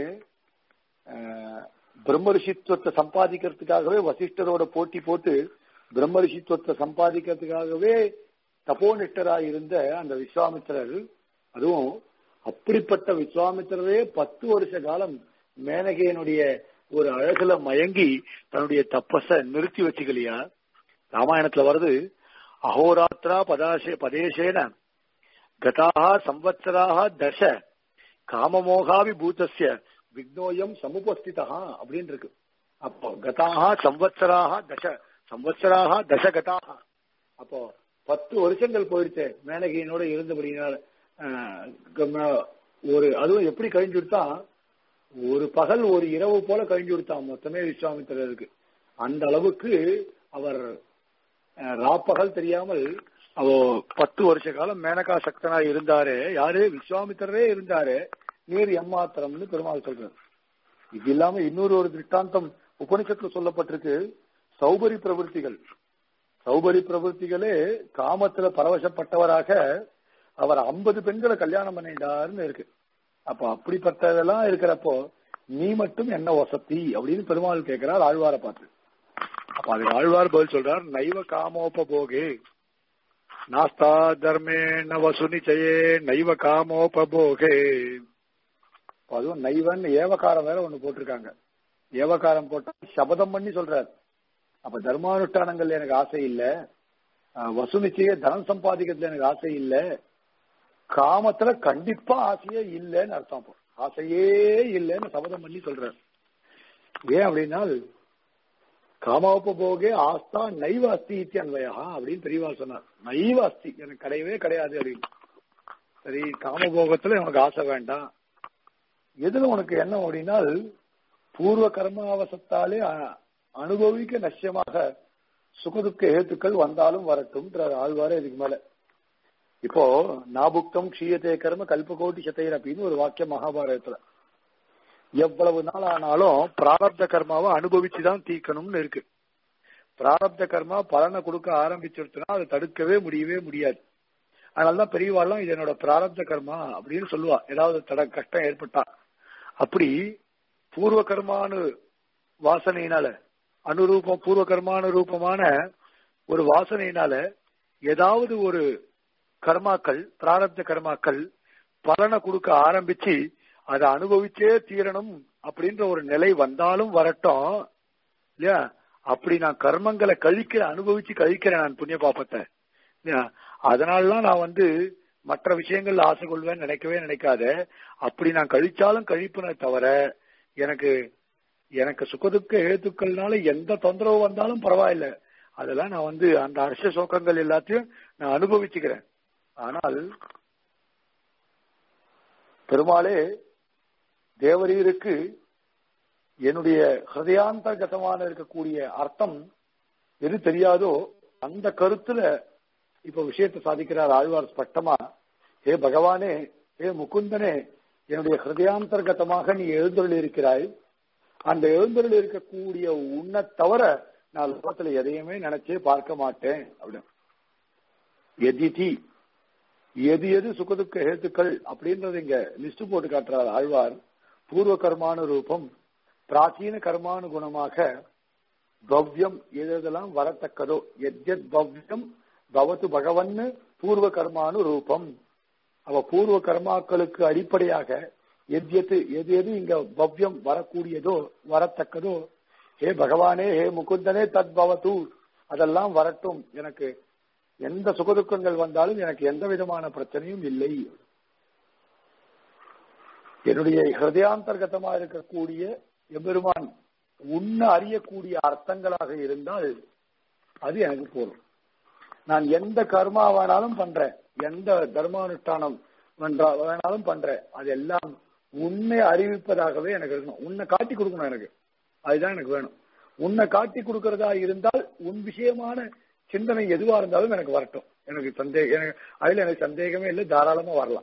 [SPEAKER 2] பிரம்மரிஷித்துவத்தை சம்பாதிக்கிறதுக்காகவே வசிஷ்டரோட போட்டி போட்டு பிரம்மரிஷித்துவத்தை சம்பாதிக்கிறதுக்காகவே தபோனிஷ்டராய் இருந்த அந்த விஸ்வாமித்திரர் அதுவும் அப்படிப்பட்ட விஸ்வாமித்திரரே பத்து வருஷ காலம் மேனகையனுடைய ஒரு அழகுல மயங்கி தன்னுடைய தப்பச நிறுத்தி வச்சுக்கலையா ராமாயணத்துல வருது அகோராத்திரா பதாசே பதேசேன கதாக சம்வத்சராக தச காமமோகாவி பூதஸ்ய விக்னோயம் சமுபஸ்திதா அப்படின்னு இருக்கு அப்போ கதாக சம்வத்சராக தச சம்வத்சராக தச கதாக அப்போ பத்து வருஷங்கள் போயிடுச்சு மேனகியினோட இருந்தபடினால ஆஹ், க- ஒரு அதுவும் எப்படி கழிஞ்சு கொடுத்தா ஒரு பகல் ஒரு இரவு போல கழிஞ்சு கொடுத்தான் மொத்தமே விஸ்வாமித்திரருக்கு அந்த அளவுக்கு அவர் அஹ், ராப்பகல் தெரியாமல் அவ பத்து வருஷ காலம் மேனகா சக்தனா இருந்தாரு யாரு விஸ்வாமித்திரரே இருந்தாரு நீர் எம்மாத்திரம்னு பெருமாள் சொல்றாரு இது இல்லாம இன்னொரு ஒரு திருஷ்டாந்தம் உபனிஷத்துல சொல்லப்பட்டிருக்கு சௌபரி பிரவൃத்திகள் சௌபரி பிரவൃத்திகளே காமத்துல பரவசப்பட்டவராக அவர் ஐம்பது பெண்களை கல்யாணம் பண்ணிட்டாருன்னு இருக்கு அப்ப அப்படிப்பட்டதெல்லாம் இருக்கிறப்போ நீ மட்டும் என்ன வசதி அப்படின்னு பெருமாள் கேட்கிறார் ஆழ்வாரை பார்த்து அப்ப அதுக்கு ஆழ்வார் பதில் சொல்றார் நைவ காமோபபோகே நாஸ்தா தர்மே ந வசுனிச்சயே நைவ காமோபபோகே அப்ப அதுவும் நைவன் ஏவகாரம் வேற ஒண்ணு போட்டிருக்காங்க ஏவகாரம் போட்டா சபதம் பண்ணி சொல்றார் அப்ப தர்மானுஷ்டானங்கள்ல எனக்கு ஆசை இல்ல அஹ், வசூலிச்சையே தனம் சம்பாதிக்கிறதுல எனக்கு ஆசை இல்ல காமத்துல கண்டிப்பா ஆசையே இல்லைன்னு அர்த்தம் அப்போ. ஆசையே இல்லைன்னு சபதம் பண்ணி சொல்றார் ஏன் அப்படின்னா காமோபபோகே ஆஸ்தா நைவ அஸ்தி இத்தி அன்வயா அப்படின்னு பெரியவா சொன்னார் நைவ அஸ்தி எனக்கு கிடையவே கிடையாது அப்படின்னு சரி காமபோகத்துல உனக்கு ஆசை வேண்டாம் எதுல உனக்கு என்ன அப்படின்னா பூர்வ கர்மாவசத்தாலே அ- அனுபவிக்க நஷ்யமாக சுகதுக்க ஏத்துக்கள் வந்தாலும் வரட்டும் ஆழ்வாரே இதுக்கு மேல இப்போ நாபுக்தம் க்ஷீயத்தே கர்ம கல்பகோட்டி சத்தையர் அப்படின்னு ஒரு வாக்கியம் மகாபாரதத்துல எவ்வளவு நாள் ஆனாலும் பிராரப்த கர்மாவை அனுபவிச்சுதான் தீர்க்கணும்னு இருக்கு பிராரப்த கர்மா பலனை கொடுக்க ஆரம்பிச்சிருச்சுன்னா அதை தடுக்கவே முடியவே முடியாது அதனாலதான் பெரியவாள்லாம் இது என்னோட பிராரப்த கர்மா அப்படின்னு சொல்லுவா ஏதாவது தட கஷ்டம் ஏற்பட்டா அப்படி பூர்வ கர்மானு வாசனையினால அனுரூபம் பூர்வ கர்மானுரூபமான ஒரு வாசனையினால ஏதாவது ஒரு கர்மாக்கள் பிராரப்த கர்மாக்கள் பலனை கொடுக்க ஆரம்பிச்சு அதை அனுபவிச்சே தீரணும் அப்படின்ற ஒரு நிலை வந்தாலும் வரட்டும் இல்லையா அப்படி நான் கர்மங்களை கழிக்கிற அனுபவிச்சு கழிக்கிறேன் நான் புண்ணிய பாப்பத்தை இல்லையா அதனாலலாம் நான் வந்து மற்ற விஷயங்கள்ல ஆசை கொள்வேன்னு நினைக்கவே நினைக்காத அப்படி நான் கழிச்சாலும் கழிப்புனே தவிர எனக்கு எனக்கு சுகதுக்க எழுத்துக்கள்னால எந்த தொந்தரவு வந்தாலும் பரவாயில்ல அதெல்லாம் நான் வந்து அந்த அரச சோக்கங்கள் எல்லாத்தையும் நான் அனுபவிச்சுக்கிறேன் ஆனால் பெருமாளே தேவரீருக்கு என்னுடைய ஹிருதயாந்தர்கதமான இருக்கக்கூடிய அர்த்தம் எது தெரியாதோ அந்த கருத்துல இப்ப விஷயத்தை சாதிக்கிறார் ஆழ்வார் ஸ்பஷ்டமா ஹே பகவானே ஹே முகுந்தனே என்னுடைய ஹிருதயாந்தர்கதமாக நீ எழுந்தருள் இருக்கிறாய் அந்த எழுந்தருள் இருக்கக்கூடிய உன்னை தவிர நான் லோகத்துல எதையுமே நினைச்சே பார்க்க மாட்டேன் அப்படின்னு எதிதி எது எது சுகதுக்க ஹேத்துக்கள் அப்படின்றது இங்க லிஸ்ட் போட்டு காட்டுறார் ஆழ்வார் பூர்வ கர்மானு ரூபம் பிராச்சீன கர்மானு குணமாக பவ்யம் எதெல்லாம் வரத்தக்கதோ எத்யத் பவ்யம் பவத்து பகவன்னு பூர்வ கர்மானு ரூபம் அவ பூர்வ கர்மாக்களுக்கு அடிப்படையாக எத்யத்து எது எது இங்க பவ்யம் வரக்கூடியதோ வரத்தக்கதோ ஹே பகவானே ஹே முகுந்தனே தத் பவத்து அதெல்லாம் வரட்டும் எனக்கு எந்த சுகதுக்கங்கள் வந்தாலும் எனக்கு எந்த விதமான பிரச்சனையும் இல்லை என்னுடைய ஹிருதயாந்தர்கதமா இருக்கக்கூடிய எம்பெருமான் உன்ன அறியக்கூடிய அர்த்தங்களாக இருந்தால் அது எனக்கு போதும் நான் எந்த கர்மா வேணாலும் பண்றேன் எந்த தர்மானுஷ்டானம் வேண்டா- வேணாலும் பண்றேன் அது எல்லாம் உன்னை அறிவிப்பதாகவே எனக்கு இருக்கணும் உன்னை காட்டி கொடுக்கணும் எனக்கு அதுதான் எனக்கு வேணும் உன்னை காட்டி கொடுக்கறதா இருந்தால் உன் விஷயமான சிந்தனை எதுவா இருந்தாலும் எனக்கு வரட்டும் எனக்கு சந்தேகம் எனக்கு அதுல எனக்கு சந்தேகமே இல்லை தாராளமா வரலாம்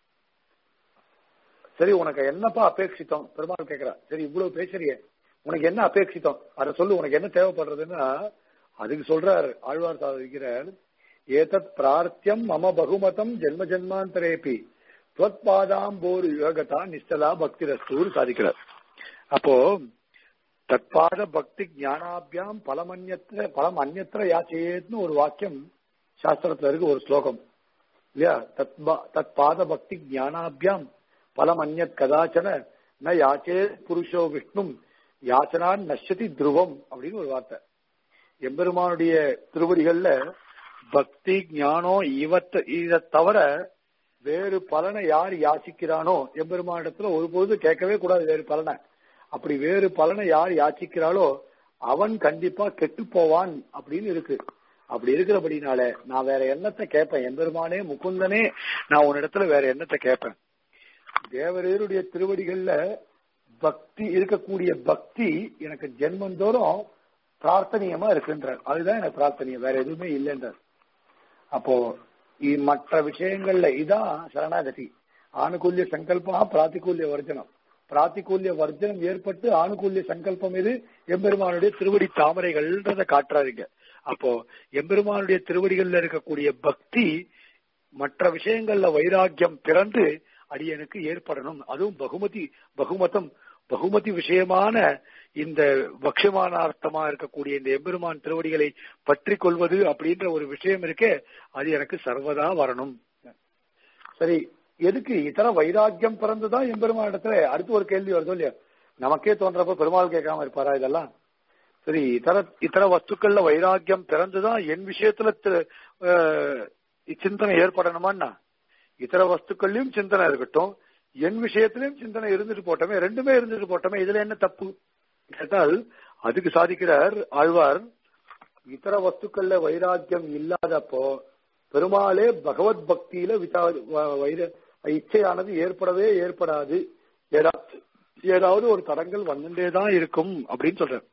[SPEAKER 2] சரி உனக்கு என்னப்பா அபேட்சித்தம் பெருமாள் கேக்குறா சரி இவ்வளவு பேசுறியே உனக்கு என்ன அபேட்சித்தம் அதை சொல்லு உனக்கு என்ன தேவைப்படுறதுன்னா அதுக்கு சொல்றார் ஆழ்வார் சாதிக்கிறார் ஏதத் பிரார்த்தியம் மம பகுமதம் ஜென்ம ஜென்மாந்தரேபி துவத்பாதாம்போர் யோகதா நிஷ்டலா பக்தி ரஸ்தூர் சாதிக்கிறார் அப்போ தற்பாத பக்தி ஞானாபியாம் பலமன்யத்திர பலம் அந்நத்திர யாச்சேத்னு ஒரு வாக்கியம் சாஸ்திரத்துல இருக்கு ஒரு ஸ்லோகம் இல்லையா தத்பா- தற்பாத பக்தி ஞானாபியாம் பலம் அந்நத் கதாச்சன ந யாச்சே புருஷோ விஷ்ணும் யாச்சனான் நஷ்யதி துருவம் அப்படின்னு ஒரு வார்த்தை எம்பெருமானுடைய திருவடிகள்ல பக்தி ஞானம் இவத்த இதை தவிர வேறு பலனை யார் யாச்சிக்கிறானோ எம்பெருமானிடத்துல ஒருபோது கேட்கவே கூடாது வேறு பலனை அப்படி வேறு பலனை யார் யாச்சிக்கிறாளோ அவன் கண்டிப்பா கெட்டு போவான் அப்படின்னு இருக்கு அப்படி இருக்கிறபடினால நான் வேற எண்ணத்தை கேட்பேன் எம்பெருமானே முகுந்தனே நான் உன்னிடத்துல வேற எண்ணத்தை கேட்பேன் தேவரேருடைய திருவடிகள்ல பக்தி இருக்கக்கூடிய பக்தி எனக்கு ஜென்மந்தோறும் பிரார்த்தனியமா இருக்குன்றார் அதுதான் எனக்கு பிரார்த்தனியம் வேற எதுவுமே இல்லைன்றார் அப்போ இ- மற்ற விஷயங்கள்ல இதான் சரணாகதி ஆணுகூல்ய சங்கல்பா பிராத்திகூல்ய வர்ஜனம் பிராத்திகூல்ய வர்ஜனம் ஏற்பட்டு ஆணுகூல்ய சங்கல்பம் இது எம்பெருமானுடைய திருவடி தாமரைகள்ன்றத காட்டுறாருங்க அப்போ எம்பெருமானுடைய திருவடிகள்ல இருக்கக்கூடிய பக்தி மற்ற விஷயங்கள்ல வைராக்கியம் பிறந்து அடியனுக்கு ஏற்படணும் அதுவும் பகுமதி பகுமதம் பகுமதி விஷயமான இந்த பக்ஷமானார்த்தமா இருக்கக்கூடிய இந்த எம்பெருமான் திருவடிகளை பற்றி கொள்வது அப்படின்ற ஒரு விஷயம் இருக்கே அது எனக்கு சர்வதா வரணும் சரி எதுக்கு இதர வைராக்கியம் பிறந்துதான் எம்பெருமான் இடத்துல அடுத்து ஒரு கேள்வி வருதோ இல்லையா நமக்கே தோன்றப்ப பெருமாள் கேட்காம இருப்பாரா இதெல்லாம் சரி இதர இதர வஸ்துக்கள்ல வைராக்கியம் பிறந்துதான் என் விஷயத்துல தி- அஹ், சிந்தனை ஏற்படணுமான்னா இதர வஸ்துக்கள்லயும் சிந்தனை இருக்கட்டும் என் விஷயத்திலயும் சிந்தனை இருந்துட்டு போட்டோமே ரெண்டுமே இருந்துட்டு போட்டோமே இதுல என்ன தப்பு கேட்டால் அதுக்கு சாதிக்கிறார் ஆழ்வார் இதர வஸ்துக்கள்ல வைராக்கியம் இல்லாதப்போ பெருமாளே பகவத் பக்தியில விதா வ- வைர இச்சையானது ஏற்படவே ஏற்படாது ஏதாவது ஏதாவது ஒரு தடங்கள் வந்துட்டே தான் இருக்கும் அப்படின்னு சொல்றார்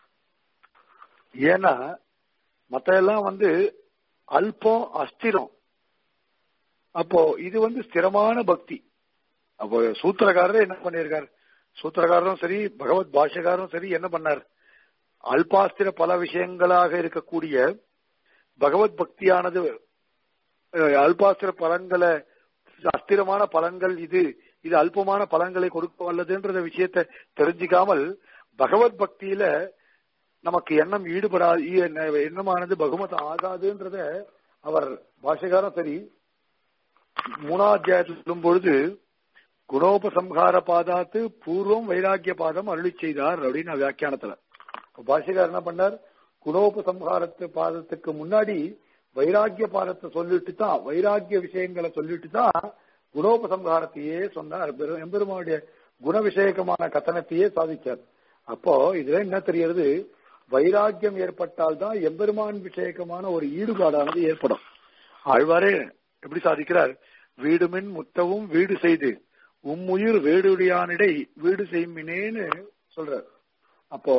[SPEAKER 2] ஏன்னா மத்த எல்லாம் வந்து அல்பம் அஸ்திரம் அப்போ இது வந்து ஸ்திரமான பக்தி அப்போ சூத்திரக்காரர் என்ன பண்ணியிருக்கார் சூத்திரக்காரரும் சரி பகவத் பாஷகாரரும் சரி என்ன பண்ணார் அல்பாஸ்திர பல விஷயங்களாக இருக்கக்கூடிய பகவத் பக்தியானது அஹ், அல்பாஸ்திர பலன்களை அஸ்திரமான பலன்கள் இது இது அல்பமான பலன்களை கொடுக்க வல்லதுன்ற விஷயத்தை தெரிஞ்சுக்காமல் பகவத் பக்தியில நமக்கு எண்ணம் ஈடுபடாது ஈ- எண்ணமானது பகுமதம் ஆகாதுன்றத அவர் பாஷகாரம் சரி மூணாவது அத்தியாயத்தில் சொல்லும் பொழுது குணோபசம்ஹார பாதாத்து பூர்வம் வைராக்கிய பாதம் அருளி செய்தார் அப்படின்னு வியாக்கியானத்துல இப்ப பாஷகார் என்ன பண்ணார் குணோபசம்ஹாரத்து பாதத்துக்கு முன்னாடி வைராக்கிய பாதத்தை சொல்லிட்டு தான் வைராக்கிய விஷயங்களை சொல்லிட்டு தான் குணோபசம்ஹாரத்தையே சொன்னார் பெரு- எம்பெருமானுடைய குண விஷயகமான கத்தனத்தையே சாதிச்சார் அப்போ இதுல என்ன தெரிகிறது வைராக்கியம் ஏற்பட்டால் தான் எம்பெருமான் விஷயகமான ஒரு ஈடுபாடானது ஏற்படும் ஆழ்வாரே எப்படி சாதிக்கிறார் வீடுமின் முத்தவும் வீடு செய்து உம்முயிர் வேடுடையானிடை வீடு செய்மினேன்னு சொல்றார் அப்போ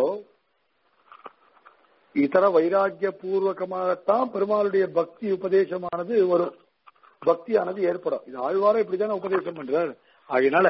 [SPEAKER 2] இதர வைராக்கிய பூர்வகமாகத்தான் பெருமாளுடைய பக்தி உபதேசமானது வரும் பக்தியானது ஏற்படும் இது ஆழ்வாரம் இப்படிதானே உபதேசம் பண்றார் ஆகையினால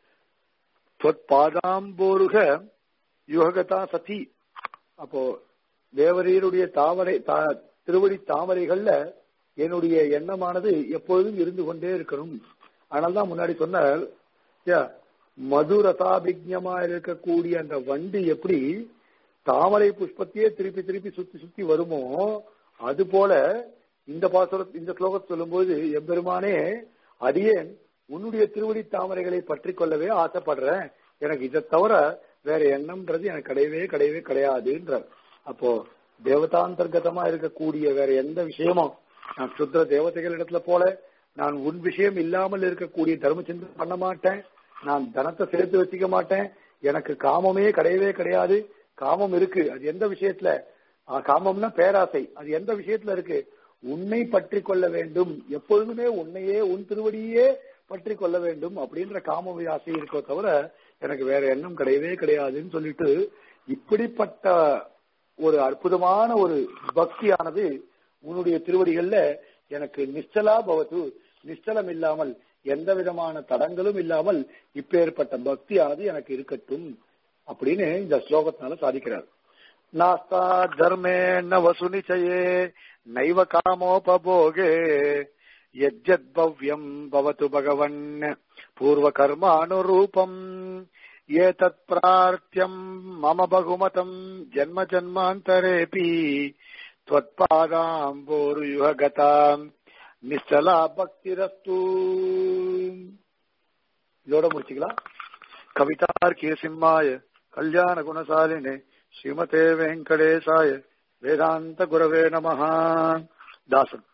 [SPEAKER 2] பாதாம்போருக யுககதா சதி அப்போ தேவரீருடைய தாமரை தா- திருவடி தாமரைகள்ல என்னுடைய எண்ணமானது எப்பொழுதும் இருந்து கொண்டே இருக்கணும் அதனால்தான் முன்னாடி சொன்னார் யா, மதுரசாபிஜமா இருக்கக்கூடிய அந்த வண்டி எப்படி தாமரை புஷ்பத்தையே திருப்பி திருப்பி சுத்தி சுத்தி வருமோ அது போல இந்த பாசுர இந்த ஸ்லோகத்தை சொல்லும்போது எம்பெருமானே அடியேன் உன்னுடைய திருவடி தாமரைகளை பற்றி கொள்ளவே ஆசைப்படுறேன் எனக்கு இதை தவிர வேற எண்ணம்ன்றது எனக்கு கிடையவே கிடையவே கிடையாதுன்றார் அப்போ தேவதாந்தர்கதமா இருக்கக்கூடிய வேற எந்த விஷயமும் நான் சுத்திர தேவதைகள் இடத்துல போல நான் உன் விஷயம் இல்லாமல் இருக்கக்கூடிய தர்ம சிந்தனை பண்ண மாட்டேன் நான் தனத்தை சேர்த்து வச்சுக்க மாட்டேன் எனக்கு காமமே கிடையவே கிடையாது காமம் இருக்கு அது எந்த விஷயத்துல ஆ, காமம்னா பேராசை அது எந்த விஷயத்துல இருக்கு உன்னை பற்றி கொள்ள வேண்டும் எப்பொழுதுமே உன்னையே உன் திருவடியே பற்றி கொள்ள வேண்டும் அப்படின்ற காம ஆசை இருக்கோ தவிர எனக்கு வேற எண்ணம் கிடையவே கிடையாதுன்னு சொல்லிட்டு இப்படிப்பட்ட ஒரு அற்புதமான ஒரு பக்தியானது உன்னுடைய திருவடிகள்ல எனக்கு நிச்சலா பவத்து நிச்சலம் இல்லாமல் எந்த விதமான தடங்களும் இல்லாமல் இப்பேற்பட்ட பக்தியானது எனக்கு இருக்கட்டும் அப்படின்னு இந்த ஸ்லோகத்தினால சாதிக்கிறார் நாஸ்தா தர்மே ந வசுனிச்சயே நைவ காமோபபோகே யஜ்ஜத் பவ்யம் பவத்து பகவன் பூர்வ கர்மானுரூபம் ஏதத் பிரார்த்தியம் மம பகுமதம் ஜன்ம ஜன்மாந்தரேபி त्वत्पादाम्बोरुयुहगताम् நிச்சலா பக்திரஸ்து இதோட முடிச்சுக்கலாம் கவிதார்க்கிய சிம்மாய கல்யாண குணசாலினே ஸ்ரீமதே வெங்கடேசாய வேதாந்த குரவே நமஹா தாசன்